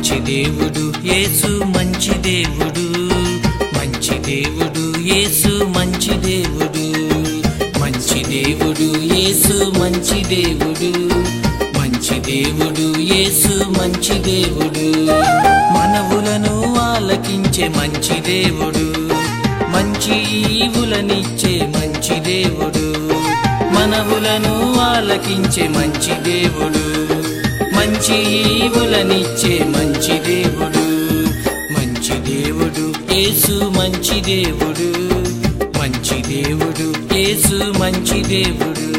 మంచి దేవుడు యేసు మంచి దేవుడు మంచి దేవుడు యేసు మంచి దేవుడు మంచి దేవుడు యేసు మంచి దేవుడు మంచి దేవుడు యేసు మంచి దేవుడు మనవులను ఆలకించే మంచి దేవుడు మంచి ఈవులనిచ్చే మంచి దేవుడు మనవులను ఆలకించే మంచి దేవుడు మంచి ఈవులనిచ్చే మంచి దేవుడు మంచి దేవుడు యేసు మంచి దేవుడు మంచి దేవుడు యేసు మంచి దేవుడు